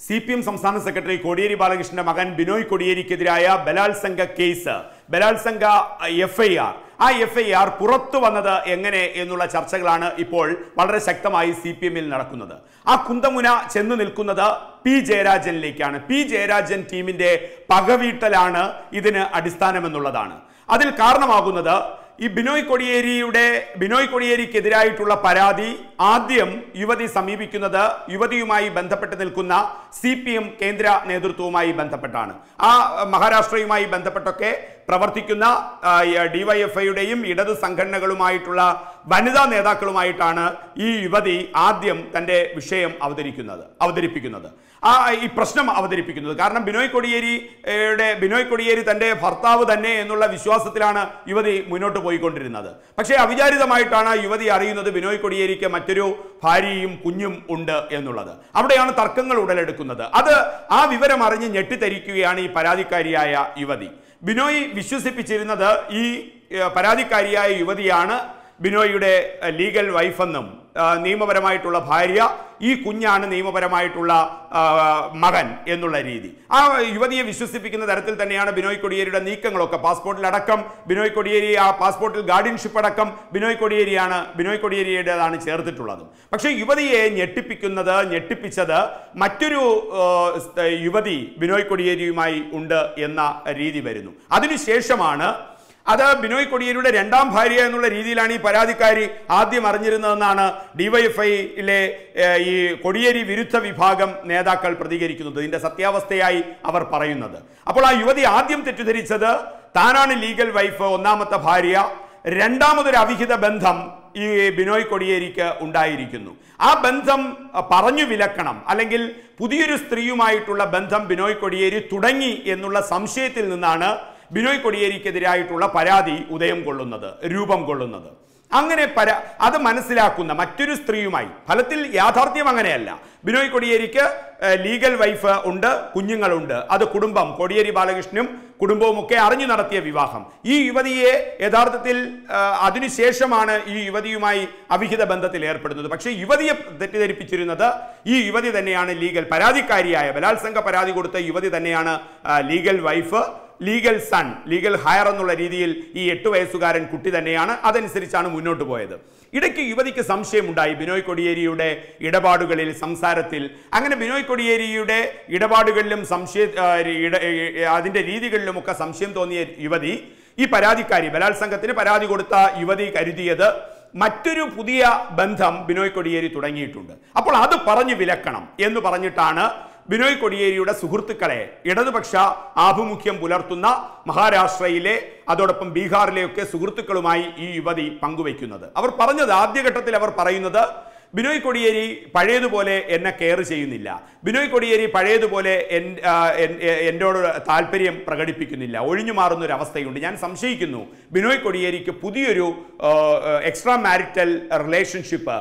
C P M സംസ്ഥാന secretary Kodiyeri ബാലകൃഷ്ണന്റെ മകൻ ബിനോയ് കൊടിയേരിക്കെതിരായ ബലാത്സംഗ കേസ് ബലാത്സംഗ എഫ് ഐ ആർ ആ എഫ് ഐ ആർ പുറത്തു വന്നത് എങ്ങനെ എന്നുള്ള ചർച്ചകളാണ് ഇപ്പോൾ വളരെ ശക്തമായി സി പി എമ്മിൽ നടക്കുന്നത് ആ കുന്തമുന ചെന്നു നിൽക്കുന്നത് പി ജയരാജനിലേക്കാണ് പി ജയരാജൻ ടീമിന്റെ പകവീട്ടലാണ് ഇതിന് അടിസ്ഥാനമെന്നുള്ളതാണ് അതിൽ കാരണമാകുന്നത് ഈ ബിനോയ് കൊടിയേരിയുടെ ബിനോയ് കൊടിയേരിക്കെതിരായിട്ടുള്ള പരാതി ആദ്യം യുവതി സമീപിക്കുന്നത് യുവതിയുമായി ബന്ധപ്പെട്ട് നിൽക്കുന്ന സി പി എം കേന്ദ്ര നേതൃത്വവുമായി ബന്ധപ്പെട്ടാണ് ആ മഹാരാഷ്ട്രയുമായി ബന്ധപ്പെട്ടൊക്കെ പ്രവർത്തിക്കുന്ന ഡിവൈഎഫ്ഐയുടെയും ഇടതു സംഘടനകളുമായിട്ടുള്ള വനിതാ നേതാക്കളുമായിട്ടാണ് ഈ യുവതി ആദ്യം തന്റെ വിഷയം അവതരിക്കുന്നത് അവതരിപ്പിക്കുന്നത് ആ ഈ പ്രശ്നം അവതരിപ്പിക്കുന്നത് കാരണം ബിനോയ് കൊടിയേരിയുടെ ബിനോയ് കൊടിയേരി തന്റെ ഭർത്താവ് തന്നെ എന്നുള്ള വിശ്വാസത്തിലാണ് യുവതി മുന്നോട്ട് പോയിക്കൊണ്ടിരുന്നത് പക്ഷേ അവിചാരിതമായിട്ടാണ് യുവതി അറിയുന്നത് ബിനോയ് കൊടിയേരിക്ക് മറ്റൊരു ഭാര്യയും കുഞ്ഞും ഉണ്ട് എന്നുള്ളത് അവിടെയാണ് തർക്കങ്ങൾ ഉടലെടുക്കുന്നത് അത് ആ വിവരം അറിഞ്ഞ് ഞെട്ടിത്തരിക്കുകയാണ് ഈ പരാതിക്കാരിയായ യുവതി ബിനോയ് വിശ്വസിപ്പിച്ചിരുന്നത് ഈ ഏഹ്, പരാതിക്കാരിയായ യുവതിയാണ് ബിനോയിയുടെ ഏഹ്, ലീഗൽ വൈഫെന്നും ഏഹ്, നിയമപരമായിട്ടുള്ള ഭാര്യ ഈ കുഞ്ഞാണ് നിയമപരമായിട്ടുള്ള ആ, മകൻ എന്നുള്ള രീതി ആ യുവതിയെ വിശ്വസിപ്പിക്കുന്ന തരത്തിൽ തന്നെയാണ് ബിനോയ് കൊടിയേരിയുടെ നീക്കങ്ങളൊക്കെ പാസ്പോർട്ടിലടക്കം ബിനോയ് കൊടിയേരി ആ പാസ്പോർട്ടിൽ ഗാർഡിയൻഷിപ്പ് അടക്കം ബിനോയ് കൊടിയേരിയാണ് ബിനോയ് കൊടിയേരിയുടേതാണ് ചേർത്തിട്ടുള്ളത് പക്ഷേ യുവതിയെ ഞെട്ടിപ്പിക്കുന്നത് ഞെട്ടിപ്പിച്ചത് മറ്റൊരു ഏഹ്, സ്- യുവതി ബിനോയ് കൊടിയേരിയുമായി ഉണ്ട് എന്ന രീതി വരുന്നു അതിനുശേഷമാണ് അത് ബിനോയ് കൊടിയേരിയുടെ രണ്ടാം ഭാര്യ എന്നുള്ള രീതിയിലാണ് ഈ പരാതിക്കാരി ആദ്യം അറിഞ്ഞിരുന്നതെന്നാണ് ഡിവൈഎഫ്ഐയിലെ ഈ കൊടിയേരി വിരുദ്ധ വിഭാഗം നേതാക്കൾ പ്രതികരിക്കുന്നത് ഇതിന്റെ സത്യാവസ്ഥയായി അവർ പറയുന്നത് അപ്പോൾ ആ യുവതി ആദ്യം തെറ്റിദ്ധരിച്ചത് താനാണ് ലീഗൽ വൈഫ് ഒന്നാമത്തെ ഭാര്യ രണ്ടാമതൊരു അവിഹിത ബന്ധം ഈ ബിനോയ് കൊടിയേരിക്ക് ഉണ്ടായിരിക്കുന്നു ആ ബന്ധം അഹ്, പറഞ്ഞു വിലക്കണം അല്ലെങ്കിൽ പുതിയൊരു സ്ത്രീയുമായിട്ടുള്ള ബന്ധം ബിനോയ് കൊടിയേരി തുടങ്ങി എന്നുള്ള സംശയത്തിൽ നിന്നാണ് ബിനോയ് കൊടിയേരിക്കെതിരായിട്ടുള്ള പരാതി ഉദയം കൊള്ളുന്നത് രൂപം കൊള്ളുന്നത് അങ്ങനെ പര അത് മനസ്സിലാക്കുന്ന മറ്റൊരു സ്ത്രീയുമായി ഫലത്തിൽ യാഥാർത്ഥ്യം അങ്ങനെയല്ല ബിനോയ് കൊടിയേരിക്ക് ഏഹ്, ലീഗൽ വൈഫ് ഉണ്ട് കുഞ്ഞുങ്ങളുണ്ട് അത് കുടുംബം കോടിയേരി ബാലകൃഷ്ണനും കുടുംബവും ഒക്കെ അറിഞ്ഞു നടത്തിയ വിവാഹം ഈ യുവതിയെ യഥാർത്ഥത്തിൽ ഏഹ്, അതിനുശേഷമാണ് ഈ യുവതിയുമായി അവിഹിത ബന്ധത്തിൽ ഏർപ്പെടുന്നത് പക്ഷേ യുവതിയെ തെറ്റിദ്ധരിപ്പിച്ചിരുന്നത് ഈ യുവതി തന്നെയാണ് ലീഗൽ പരാതിക്കാരിയായ ബലാത്സംഗ പരാതി കൊടുത്ത യുവതി തന്നെയാണ് ആ, legal wife legal son legal heir എന്നുള്ള രീതിയിൽ ഈ എട്ട് വയസ്സുകാരൻ കുട്ടി തന്നെയാണ് അതനുസരിച്ചാണ് മുന്നോട്ട് പോയത് ഇടയ്ക്ക് യുവതിക്ക് സംശയമുണ്ടായി ബിനോയ് കൊടിയേരിയുടെ ഇടപാടുകളിൽ സംസാരത്തിൽ അങ്ങനെ ബിനോയ് കൊടിയേരിയുടെ ഇടപാടുകളിലും സംശയ ആ, ഇട- അതിന്റെ രീതികളിലുമൊക്കെ സംശയം തോന്നിയ യുവതി ഈ പരാതിക്കാരി ബലാത്സംഗത്തിന് പരാതി കൊടുത്ത യുവതി കരുതിയത് മറ്റൊരു പുതിയ ബന്ധം ബിനോയ് കൊടിയേരി തുടങ്ങിയിട്ടുണ്ട് അപ്പോൾ അത് പറഞ്ഞു വിലക്കണം എന്ന് പറഞ്ഞിട്ടാണ് ബിനോയ് കൊടിയേരിയുടെ സുഹൃത്തുക്കളെ ഇടതുപക്ഷ ആഭിമുഖ്യം പുലർത്തുന്ന മഹാരാഷ്ട്രയിലെ അതോടൊപ്പം ബീഹാറിലെയൊക്കെ സുഹൃത്തുക്കളുമായി ഈ യുവതി പങ്കുവയ്ക്കുന്നത് അവർ പറഞ്ഞത് ആദ്യഘട്ടത്തിൽ അവർ പറയുന്നത് ബിനോയ് കൊടിയേരി പഴയതുപോലെ എന്നെ കെയർ ചെയ്യുന്നില്ല ബിനോയ് കൊടിയേരി പഴയതുപോലെ എൻ- ആ, എൻ- എ- എന്നോട് താല്പര്യം പ്രകടിപ്പിക്കുന്നില്ല ഒഴിഞ്ഞു മാറുന്ന ഒരു അവസ്ഥയുണ്ട് ഞാൻ സംശയിക്കുന്നു ബിനോയ് കൊടിയേരിക്ക് പുതിയൊരു എക്സ്ട്രാ മാരിറ്റൽ റിലേഷൻഷിപ്പ്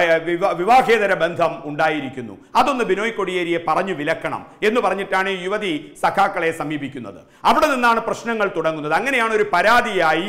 വിവാഹേതര ബന്ധം ഉണ്ടായിരിക്കുന്നു അതൊന്ന് ബിനോയ് കൊടിയേരിയെ പറഞ്ഞു വിലക്കണം എന്ന് പറഞ്ഞിട്ടാണ് ഈ യുവതി സഖാക്കളെ സമീപിക്കുന്നത് അവിടെ നിന്നാണ് പ്രശ്നങ്ങൾ തുടങ്ങുന്നത് അങ്ങനെയാണ് ഒരു പരാതിയായി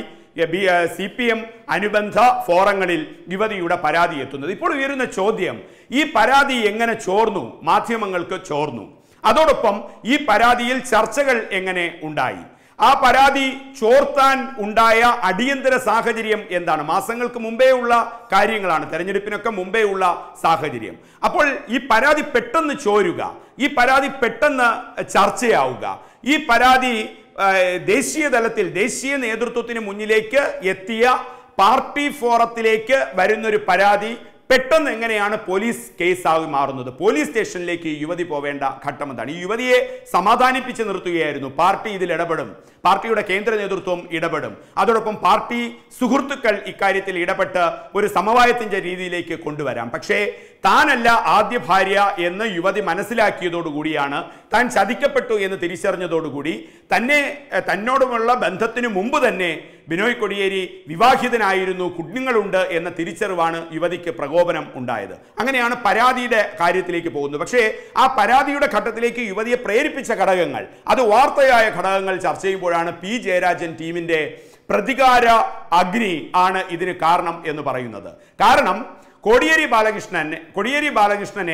സി പി എം അനുബന്ധ ഫോറങ്ങളിൽ യുവതിയുടെ പരാതി എത്തുന്നത് ഇപ്പോൾ ഉയരുന്ന ചോദ്യം ഈ പരാതി എങ്ങനെ ചോർന്നു മാധ്യമങ്ങൾക്ക് ചോർന്നു അതോടൊപ്പം ഈ പരാതിയിൽ ചർച്ചകൾ എങ്ങനെ ഉണ്ടായി ആ പരാതി ചോർത്താൻ ഉണ്ടായ അടിയന്തര സാഹചര്യം എന്താണ് മാസങ്ങൾക്ക് മുമ്പേ ഉള്ള കാര്യങ്ങളാണ് തെരഞ്ഞെടുപ്പിനൊക്കെ മുമ്പേ ഉള്ള സാഹചര്യം അപ്പോൾ ഈ പരാതി പെട്ടെന്ന് ചോരുക ഈ പരാതി പെട്ടെന്ന് ചർച്ചയാവുക ഈ പരാതി ആ, ദേശീയ തലത്തിൽ ദേശീയ നേതൃത്വത്തിന് മുന്നിലേക്ക് എത്തിയ പാർട്ടി ഫോറത്തിലേക്ക് വരുന്നൊരു പരാതി പെട്ടെന്ന് എങ്ങനെയാണ് പോലീസ് കേസായി മാറുന്നത് പോലീസ് സ്റ്റേഷനിലേക്ക് ഈ യുവതി പോവേണ്ട ഘട്ടം എന്താണ് ഈ യുവതിയെ സമാധാനിപ്പിച്ച് നിർത്തുകയായിരുന്നു പാർട്ടി ഇതിൽ ഇടപെടും പാർട്ടിയുടെ കേന്ദ്ര നേതൃത്വം ഇടപെടും അതോടൊപ്പം പാർട്ടി സുഹൃത്തുക്കൾ ഇക്കാര്യത്തിൽ ഇടപെട്ട് ഒരു സമവായത്തിന്റെ രീതിയിലേക്ക് കൊണ്ടുവരാം പക്ഷേ താനല്ല ആദ്യ ഭാര്യ എന്ന് യുവതി മനസ്സിലാക്കിയതോടുകൂടിയാണ് താൻ ചതിക്കപ്പെട്ടു എന്ന് തിരിച്ചറിഞ്ഞതോടുകൂടി തന്നെ എഹ്, തന്നോടുമുള്ള ബന്ധത്തിന് മുമ്പ് തന്നെ ബിനോയ് കൊടിയേരി വിവാഹിതനായിരുന്നു കുഞ്ഞുങ്ങളുണ്ട് എന്ന തിരിച്ചറിവാണ് യുവതിക്ക് പ്രകോപനം ഉണ്ടായത് അങ്ങനെയാണ് പരാതിയുടെ കാര്യത്തിലേക്ക് പോകുന്നത് പക്ഷേ ആ പരാതിയുടെ ഘട്ടത്തിലേക്ക് യുവതിയെ പ്രേരിപ്പിച്ച ഘടകങ്ങൾ അത് വാർത്തയായ ഘടകങ്ങൾ ചർച്ച ചെയ്യുമ്പോഴാണ് പി ജയരാജൻ ടീമിന്റെ പ്രതികാര അഗ്നി ആണ് ഇതിന് കാരണം എന്ന് പറയുന്നത് കാരണം കോടിയേരി ബാലകൃഷ്ണൻ കോടിയേരി ബാലകൃഷ്ണനെ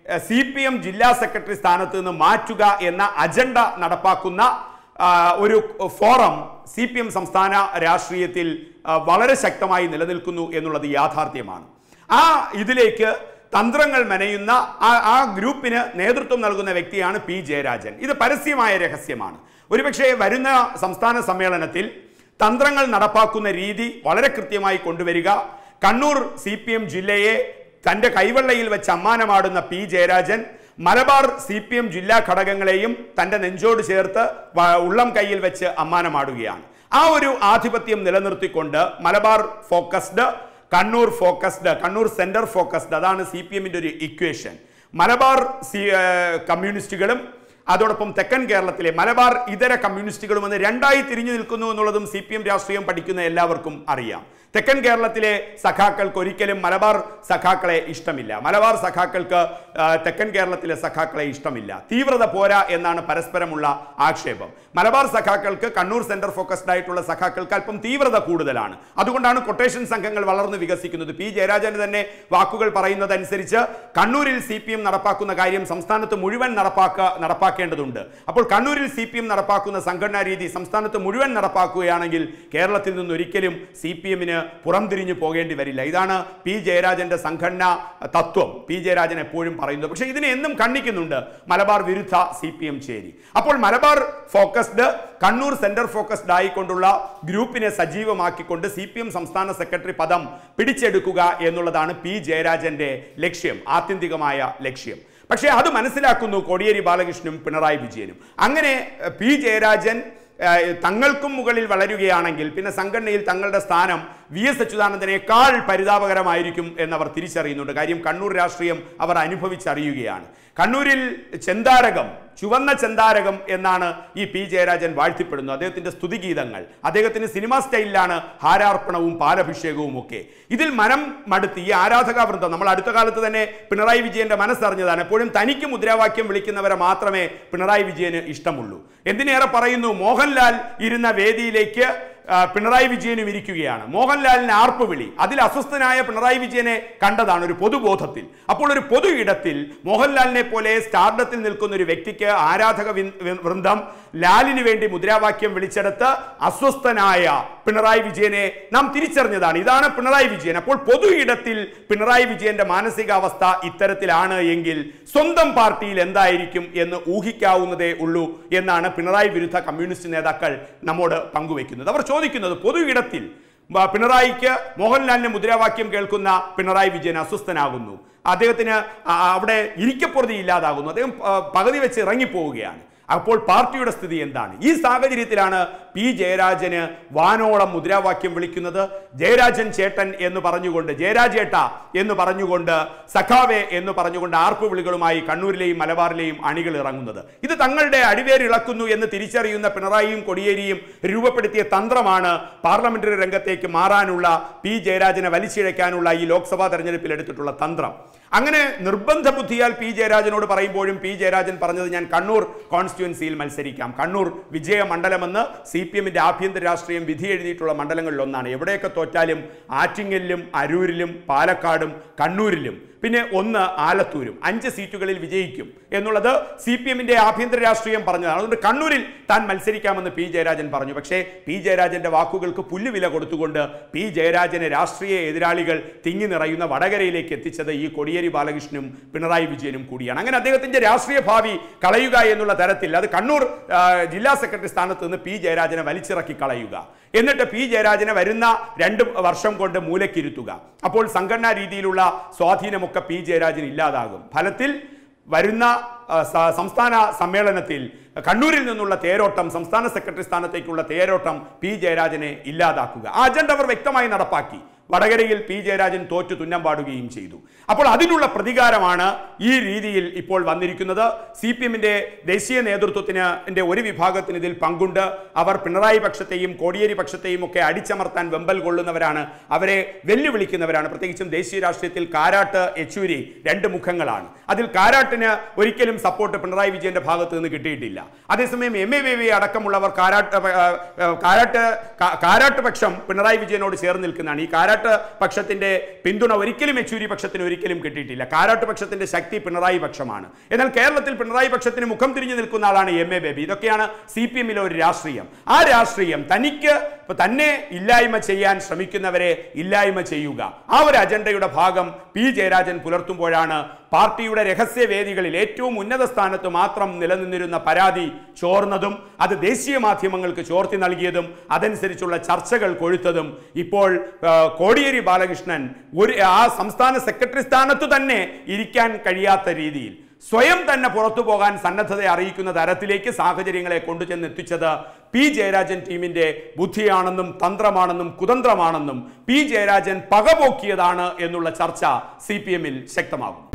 സി പി എം ജില്ലാ സെക്രട്ടറി സ്ഥാനത്ത് നിന്ന് മാറ്റുക എന്ന അജണ്ട നടപ്പാക്കുന്ന ആ, ഒരു ഫോറം സി പി എം സംസ്ഥാന രാഷ്ട്രീയത്തിൽ ആ, വളരെ ശക്തമായി നിലനിൽക്കുന്നു എന്നുള്ളത് യാഥാർത്ഥ്യമാണ് ആ ഇതിലേക്ക് തന്ത്രങ്ങൾ മെനയുന്ന ആ ആ ഗ്രൂപ്പിന് നേതൃത്വം നൽകുന്ന വ്യക്തിയാണ് പി ജയരാജൻ ഇത് പരസ്യമായ രഹസ്യമാണ് ഒരുപക്ഷെ വരുന്ന സംസ്ഥാന സമ്മേളനത്തിൽ തന്ത്രങ്ങൾ നടപ്പാക്കുന്ന രീതി വളരെ കൃത്യമായി കൊണ്ടുവരിക കണ്ണൂർ സി പി എം ജില്ലയെ തന്റെ കൈവെള്ളയിൽ വെച്ച് അമ്മാനമാടുന്ന P Jayarajan Malabar C P M ജില്ലാ ഘടകങ്ങളെയും തന്റെ നെഞ്ചോട് ചേർത്ത് വ- ഉള്ളം കൈയിൽ വെച്ച് അമ്മാനമാടുകയാണ് ആ ഒരു ആധിപത്യം നിലനിർത്തിക്കൊണ്ട് Malabar focused Kannur focused Kannur centre focused അതാണ് സി പി എമ്മിന്റെ ഒരു ഇക്വേഷൻ മലബാർ സി ഏഹ് കമ്മ്യൂണിസ്റ്റുകളും അതോടൊപ്പം തെക്കൻ കേരളത്തിലെ മലബാർ ഇതര കമ്മ്യൂണിസ്റ്റുകളും എന്ന് രണ്ടായി തിരിഞ്ഞു നിൽക്കുന്നു എന്നുള്ളതും സി പി എം രാഷ്ട്രീയം പഠിക്കുന്ന എല്ലാവർക്കും അറിയാം തെക്കൻ കേരളത്തിലെ സഖാക്കൾക്ക് ഒരിക്കലും മലബാർ സഖാക്കളെ ഇഷ്ടമില്ല മലബാർ സഖാക്കൾക്ക് ആ, തെക്കൻ കേരളത്തിലെ സഖാക്കളെ ഇഷ്ടമില്ല തീവ്രത പോരാ എന്നാണ് പരസ്പരമുള്ള ആക്ഷേപം മലബാർ സഖാക്കൾക്ക് കണ്ണൂർ സെന്റർ ഫോക്കസ്ഡ് ആയിട്ടുള്ള സഖാക്കൾക്ക് അല്പം തീവ്രത കൂടുതലാണ് അതുകൊണ്ടാണ് കൊട്ടേഷൻ സംഘങ്ങൾ വളർന്നു വികസിക്കുന്നത് പി ജയരാജന് തന്നെ വാക്കുകൾ പറയുന്നതനുസരിച്ച് കണ്ണൂരിൽ സി പി എം നടപ്പാക്കുന്ന കാര്യം സംസ്ഥാനത്ത് മുഴുവൻ നടപ്പാക്ക നടപ്പാക്കേണ്ടതുണ്ട് അപ്പോൾ കണ്ണൂരിൽ സി പി എം നടപ്പാക്കുന്ന സംഘടനാ രീതി സംസ്ഥാനത്ത് മുഴുവൻ നടപ്പാക്കുകയാണെങ്കിൽ കേരളത്തിൽ നിന്ന് ഒരിക്കലും സി പി എമ്മിന് പുറംതിരിഞ്ഞു പോകേണ്ടി വരില്ല ഇതാണ് പി ജയരാജന്റെ സംഘടനാ തത്വം പി ജയരാജൻ എപ്പോഴും പറയുന്നത് പക്ഷേ ഇതിനെ എന്നും ഖണ്ഡിക്കുന്നുണ്ട് മലബാർ വിരുദ്ധ സി പി എം ചേരി അപ്പോൾ Malabar focused Kannur centre focused ആയിക്കൊണ്ടുള്ള ഗ്രൂപ്പിനെ സജീവമാക്കിക്കൊണ്ട് സി പി എം സംസ്ഥാന സെക്രട്ടറി പദം പിടിച്ചെടുക്കുക എന്നുള്ളതാണ് പി ജയരാജന്റെ ലക്ഷ്യം ആത്യന്തികമായ ലക്ഷ്യം പക്ഷേ അത് മനസ്സിലാക്കുന്നു കോടിയേരി ബാലകൃഷ്ണനും പിണറായി വിജയനും അങ്ങനെ എഹ്, പി ജയരാജൻ ഏഹ്, തങ്ങൾക്കും മുകളിൽ വളരുകയാണെങ്കിൽ പിന്നെ സംഘടനയിൽ തങ്ങളുടെ സ്ഥാനം വി എസ് അച്യുതാനന്ദനേക്കാൾ പരിതാപകരമായിരിക്കും എന്നവർ തിരിച്ചറിയുന്നുണ്ട് കാര്യം കണ്ണൂർ രാഷ്ട്രീയം അവർ അനുഭവിച്ചറിയുകയാണ് കണ്ണൂരിൽ ചെന്താരകം ചുവന്ന ചെന്താരകം എന്നാണ് ഈ പി ജയരാജൻ വാഴ്ത്തിപ്പെടുന്നത് അദ്ദേഹത്തിന്റെ സ്തുതിഗീതങ്ങൾ അദ്ദേഹത്തിന് സിനിമാ സ്റ്റൈലിലാണ് ഹാരാർപ്പണവും പാലഭിഷേകവും ഒക്കെ ഇതിൽ മനം മടുത്ത് ഈ ആരാധക വൃന്ദം നമ്മൾ അടുത്ത കാലത്ത് തന്നെ പിണറായി വിജയന്റെ മനസ്സറിഞ്ഞതാണ് എപ്പോഴും തനിക്ക് മുദ്രാവാക്യം വിളിക്കുന്നവരെ മാത്രമേ പിണറായി വിജയന് ഇഷ്ടമുള്ളൂ എന്തിനേറെ പറയുന്നു മോഹൻലാൽ ഇരുന്ന വേദിയിലേക്ക് ആ, പിണറായി വിജയനും ഇരിക്കുകയാണ് മോഹൻലാലിന് ആർപ്പ് വിളി അതിൽ അസ്വസ്ഥനായ പിണറായി വിജയനെ കണ്ടതാണ് ഒരു പൊതുബോധത്തിൽ അപ്പോൾ ഒരു പൊതു ഇടത്തിൽ മോഹൻലാലിനെ പോലെ സ്റ്റാർഡത്തിൽ നിൽക്കുന്ന ഒരു വ്യക്തിക്ക് ആരാധക വിൻ- വി- വൃന്ദം ലാലിന് വേണ്ടി മുദ്രാവാക്യം വിളിച്ചെടുത്ത് അസ്വസ്ഥനായ പിണറായി വിജയനെ നാം തിരിച്ചറിഞ്ഞതാണ് ഇതാണ് പിണറായി വിജയൻ അപ്പോൾ പൊതു ഇടത്തിൽ പിണറായി വിജയന്റെ മാനസികാവസ്ഥ ഇത്തരത്തിലാണ് എങ്കിൽ സ്വന്തം പാർട്ടിയിൽ എന്തായിരിക്കും എന്ന് ഊഹിക്കാവുന്നതേ ഉള്ളൂ എന്നാണ് പിണറായി വിരുദ്ധ കമ്മ്യൂണിസ്റ്റ് നേതാക്കൾ നമ്മോട് പങ്കുവെക്കുന്നത് അവർ ചോദിക്കുന്നത് പൊതു ഇടത്തിൽ ബ- പിണറായിക്ക് മോഹൻലാലിന്റെ മുദ്രാവാക്യം കേൾക്കുന്ന പിണറായി വിജയൻ അസ്വസ്ഥനാകുന്നു അദ്ദേഹത്തിന് ആ- അവിടെ ഇരിക്കപ്പുറതി ഇല്ലാതാകുന്നു അദ്ദേഹം ആ, പകുതി വെച്ച് ഇറങ്ങിപ്പോവുകയാണ് അപ്പോൾ പാർട്ടിയുടെ സ്ഥിതി എന്താണ് ഈ സാഹചര്യത്തിലാണ് പി ജയരാജന് വാനോളം മുദ്രാവാക്യം വിളിക്കുന്നത് ജയരാജൻ ചേട്ടൻ എന്ന് പറഞ്ഞുകൊണ്ട് ജയരാജേട്ട എന്ന് പറഞ്ഞുകൊണ്ട് സഖാവെ എന്ന് പറഞ്ഞുകൊണ്ട് ആർപ്പ് വിളികളുമായി കണ്ണൂരിലെയും മലബാറിലെയും അണികൾ ഇറങ്ങുന്നത് ഇത് തങ്ങളുടെ അടിവേരിളക്കുന്നു എന്ന് തിരിച്ചറിയുന്ന പിണറായിയും കൊടിയേരിയും രൂപപ്പെടുത്തിയ തന്ത്രമാണ് പാർലമെന്ററി രംഗത്തേക്ക് മാറാനുള്ള പി ജയരാജനെ വലിച്ചിഴയ്ക്കാനുള്ള ഈ ലോക്സഭാ തെരഞ്ഞെടുപ്പിൽ എടുത്തിട്ടുള്ള തന്ത്രം അങ്ങനെ നിർബന്ധ ബുദ്ധിയാൽ പി ജയരാജനോട് പറയുമ്പോഴും പി ജയരാജൻ പറഞ്ഞത് ഞാൻ കണ്ണൂർ കോൺസ്റ്റിറ്റ്യുവൻസിയിൽ മത്സരിക്കാം കണ്ണൂർ വിജയ മണ്ഡലമെന്ന് സി പി എമ്മിന്റെ ആഭ്യന്തര രാഷ്ട്രീയം വിധി എഴുതിയിട്ടുള്ള മണ്ഡലങ്ങളിൽ ഒന്നാണ് എവിടെയൊക്കെ തോറ്റാലും ആറ്റിങ്ങലിലും അരൂരിലും പാലക്കാടും കണ്ണൂരിലും പിന്നെ ഒന്ന് ആലത്തൂരും അഞ്ച് സീറ്റുകളിൽ വിജയിക്കും എന്നുള്ളത് സി പി എമ്മിന്റെ ആഭ്യന്തര രാഷ്ട്രീയം പറഞ്ഞതാണ് അതുകൊണ്ട് കണ്ണൂരിൽ താൻ മത്സരിക്കാമെന്ന് പി ജയരാജൻ പറഞ്ഞു പക്ഷേ പി ജയരാജന്റെ വാക്കുകൾക്ക് പുല്ലുവില കൊടുത്തുകൊണ്ട് പി ജയരാജനെ രാഷ്ട്രീയ എതിരാളികൾ തിങ്ങി നിറയുന്ന വടകരയിലേക്ക് എത്തിച്ചത് ഈ കൊടിയേരി ബാലകൃഷ്ണനും പിണറായി വിജയനും കൂടിയാണ് അങ്ങനെ അദ്ദേഹത്തിന്റെ രാഷ്ട്രീയ ഭാവി കളയുക എന്നുള്ള തരത്തിൽ അത് കണ്ണൂർ ആ, ജില്ലാ സെക്രട്ടറി സ്ഥാനത്ത് നിന്ന് പി ജയരാജനെ വലിച്ചിറക്കി കളയുക എന്നിട്ട് പി ജയരാജനെ വരുന്ന രണ്ട് വർഷം കൊണ്ട് മൂലക്കിരുത്തുക അപ്പോൾ സംഘടനാ രീതിയിലുള്ള സ്വാധീനമൊക്കെ പി ജയരാജന് ഇല്ലാതാകും ഫലത്തിൽ വരുന്ന ആ, സ- സംസ്ഥാന സമ്മേളനത്തിൽ കണ്ണൂരിൽ നിന്നുള്ള തേരോട്ടം സംസ്ഥാന സെക്രട്ടറി സ്ഥാനത്തേക്കുള്ള തേരോട്ടം പി ജയരാജനെ ഇല്ലാതാക്കുക ആ അജണ്ട അവർ വ്യക്തമായി നടപ്പാക്കി വടകരയിൽ പി ജയരാജൻ തോറ്റു തുന്നം പാടുകയും ചെയ്തു അപ്പോൾ അതിനുള്ള പ്രതികാരമാണ് ഈ രീതിയിൽ ഇപ്പോൾ വന്നിരിക്കുന്നത് സി പി എമ്മിന്റെ ദേശീയ നേതൃത്വത്തിന് ന്റെ ഒരു വിഭാഗത്തിന് ഇതിൽ പങ്കുണ്ട് അവർ പിണറായി പക്ഷത്തെയും കോടിയേരി പക്ഷത്തെയും ഒക്കെ അടിച്ചമർത്താൻ വെമ്പൽ കൊള്ളുന്നവരാണ് അവരെ വെല്ലുവിളിക്കുന്നവരാണ് പ്രത്യേകിച്ചും ദേശീയ രാഷ്ട്രീയത്തിൽ കാരാട്ട് യെച്ചൂരി രണ്ട് മുഖങ്ങളാണ് അതിൽ കാരാട്ടിന് ഒരിക്കലും സപ്പോർട്ട് പിണറായി വിജയന്റെ ഭാഗത്ത് നിന്ന് കിട്ടിയിട്ടില്ല അതേസമയം എം എ ബേബി അടക്കമുള്ളവർ കാരാട്ട് ആ, ആ, കാരാട്ട് കാ- കാരാട്ട് പക്ഷം പിണറായി വിജയനോട് ചേർന്ന് നിൽക്കുന്നതാണ് ഈ കാരാട്ട് കാരാട്ട് പക്ഷത്തിന്റെ പിന്തുണ ഒരിക്കലും യെച്ചൂരി പക്ഷത്തിന് ഒരിക്കലും കിട്ടിയിട്ടില്ല കാരാട്ട് പക്ഷത്തിന്റെ ശക്തി പിണറായി പക്ഷമാണ് എന്നാൽ കേരളത്തിൽ പിണറായി പക്ഷത്തിന് മുഖം തിരിഞ്ഞു നിൽക്കുന്ന ആളാണ് എം എ ബേബി ഇതൊക്കെയാണ് സി പി എമ്മിലെ ഒരു രാഷ്ട്രീയം ആ രാഷ്ട്രീയം തനിക്ക് ഇപ്പൊ തന്നെ ഇല്ലായ്മ ചെയ്യാൻ ശ്രമിക്കുന്നവരെ ഇല്ലായ്മ ചെയ്യുക ആ ഒരു അജണ്ടയുടെ ഭാഗം പി ജയരാജൻ പുലർത്തുമ്പോഴാണ് പാർട്ടിയുടെ രഹസ്യവേദികളിൽ ഏറ്റവും ഉന്നത സ്ഥാനത്ത് മാത്രം നിലനിന്നിരുന്ന പരാതി ചോർന്നതും അത് ദേശീയ മാധ്യമങ്ങൾക്ക് ചോർത്തി നൽകിയതും അതനുസരിച്ചുള്ള ചർച്ചകൾ കൊഴുത്തതും ഇപ്പോൾ ആ, കോടിയേരി ബാലകൃഷ്ണൻ ഒരു ആ സംസ്ഥാന സെക്രട്ടറി സ്ഥാനത്ത് തന്നെ ഇരിക്കാൻ കഴിയാത്ത രീതിയിൽ സ്വയം തന്നെ പുറത്തു പോകാൻ സന്നദ്ധത അറിയിക്കുന്ന തരത്തിലേക്ക് സാഹചര്യങ്ങളെ കൊണ്ടുചെന്ന് എത്തിച്ചത് പി ജയരാജൻ ടീമിന്റെ ബുദ്ധിയാണെന്നും തന്ത്രമാണെന്നും കുതന്ത്രമാണെന്നും പി ജയരാജൻ പകപോക്കിയതാണ് എന്നുള്ള ചർച്ച സി പി എമ്മിൽ ശക്തമാകും